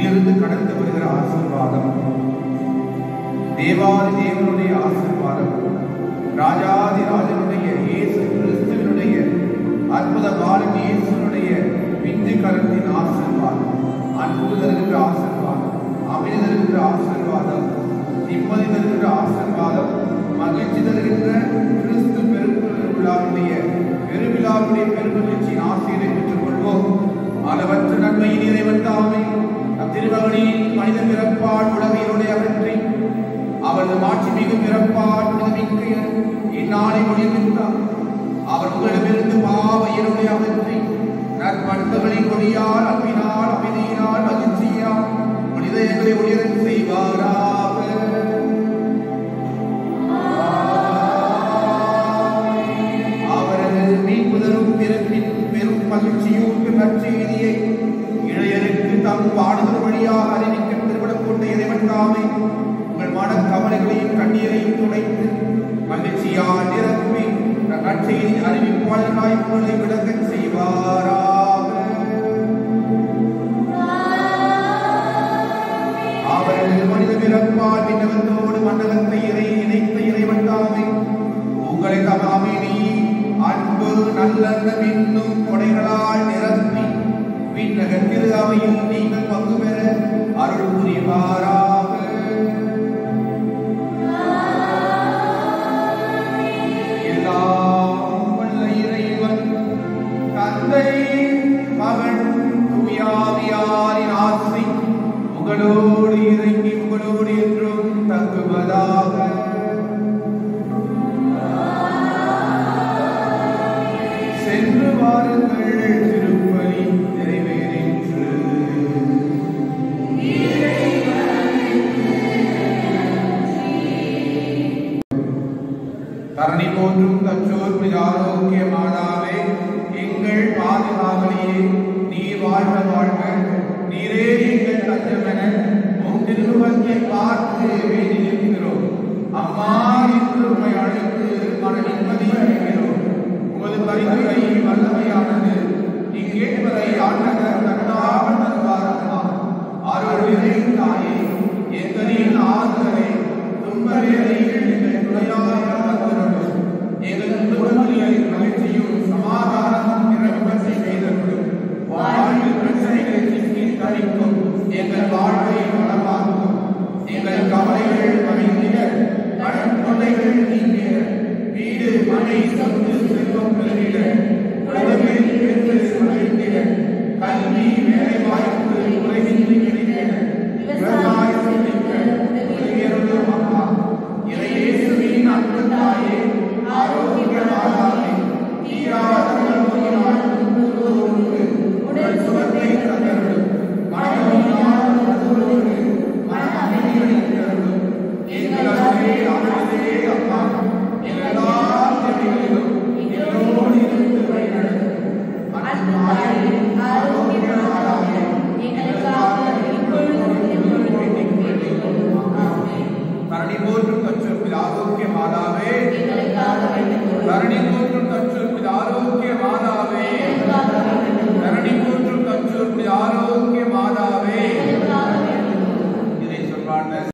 விண்ணிலிருந்து கடந்து வருகிற ஆசீர்வாதம் தேவாதி தேவனுடைய ஆசீர்வாதம் ராஜாதி ராஜனுடைய இயேசு கிறிஸ்துவனுடைய அற்புத பாலன் இயேசுனுடைய பிஞ்சு கரத்தின் ஆசீர்வாதம் அன்பு தருகின்ற ஆசீர்வாதம் அமைதி தருகின்ற ஆசீர்வாதம் நிம்மதி தருகின்ற ஆசீர்வாதம் மகிழ்ச்சி தருகின்ற கிறிஸ்து பெருவிழாவுடைய பெருவிழாவுடைய பெருமகிழ்ச்சியின் ஆசையை பெற்றுக் கொள்வோம் அளவற்ற நன்மையின் இறைவன் தாமே நம் திருமகனின் மனித பிறப்பால் உலகையோடு அகற்றி அவரது மாட்சி மிகு பிறப்பால் உலகிற்கு இந்நாளை ஒளிர்ந்தார் அவர் உங்களிடமிருந்து பாவ இருளை அகற்றி நற்பண்புகளின் ஒளியால் அன்பினால் அமைதியினால் மகிழ்ச்சியால் மனிதர்களை ஒளிரச் செய்வாராக அவரது மீட்புதரும் பிறப்பின் பெரும் மகிழ்ச்சியூட்டும் நற்செய்தியை இளையருக்கு தம் பாடுதல் வழியாக அறிவிக்க திருவிடக் கொண்ட இறைவன் தாமே உங்கள் மன கவலைகளையும் கண்ணீரையும் துடைத்து மகிழ்ச்சியால் நிரப்பி நம் நற்செய்தி அறிவிப்பாளர்களாய் உங்களை விளக்கச் செய்வாராக அவரது மனித பிறப்பால் விண்ணகத்தோடு மண்டலத்தை இறை இணைத்த இறைவன் தாமே உங்களை தம் அமைதி அன்பு நல்லெண்ணம் என்னும் கொடைகளால் நிரப்பி விண்ணக திரு அவையில் நீங்கள் பங்கு பெற அருள் புரிவாராக எல்லாம் வல்ல இறைவன் தந்தை மகன் தூயாவியாரின் ஆசை உங்களோடு இறங்கி உங்களோடு என்றும் தங்குவதாக சென்று வாருங்கள் திருப்பலி நிறைவேறிற்று தரணி போற்றும் தச்சோர் புனித ஆரோக்கிய மாதாவே எங்கள் பாதுகாவலியே நீர் வாழ்க வாழ்க நீரே எங்கள் தஞ்சமென உம் திருமுகத்தை பார்த்து வேண்டி நிற்கிறோம் அம்மா என்று உண்மை அழைத்து மன நிம்மதி அடைகிறோம் உமது பரிந்துரை வல்லமையானது நீ கேட்பதை ஆண்டவர் தன்னாக தருவார் அம்மா அருள் தாயே எங்களின் ஆறுதலை துன்ப வேலையில் எங்கள் துணையாக வந்தருளும் எங்கள் குடும்பங்களில் மகிழ்ச்சியும் சமாதானமும் நிரம்பத்தை செய்தருளும் வாழ்வில் பிரச்சனைகளை சிக்கி தணிக்கும் எங்கள் வாழ்வை வளமாக்கும் எங்கள் கவலைகள் அமைந்திட கடன் தொல்லைகள் நீங்கிட வீடு மனை சொத்து செல்வம் பெருகிட உலகில் பெற்று மகிழ்ந்திட கல்வி வேலை வாய்ப்பு உலகின்றி கிடைக்கிட விவசாயம் நிற்க உலகியருளும் அம்மா இறையேசுவின் அன்பு தாயே ஆரோக்கிய மாதாவே தீராத நோயினால் துன்புறுவோருக்கு உடல் சுகத்தை தந்தருளும் மனநோயினால் வருவோருக்கு மன அமைதியை தருளும் எங்கள் அருளே அருளே அம்மா எல்லா தேவைகளிலும் எங்களோடு இருந்து வழிநடத்தும் அன்பு தாயே ஆரோக்கிய மாதாவே எங்களுக்காக இப்பொழுதும் எப்பொழுதும் வேண்டிக் கொள்ளும் ஆமென். தரணி போற்றும் தச்சுப்பில் ஆரோக்கிய மாதாவே தரணி போற்றும் தச்சுப்பில் ஆரோக்கிய மாதாவே தரணி போற்றும் தச்சுப்பில் ஆரோக்கிய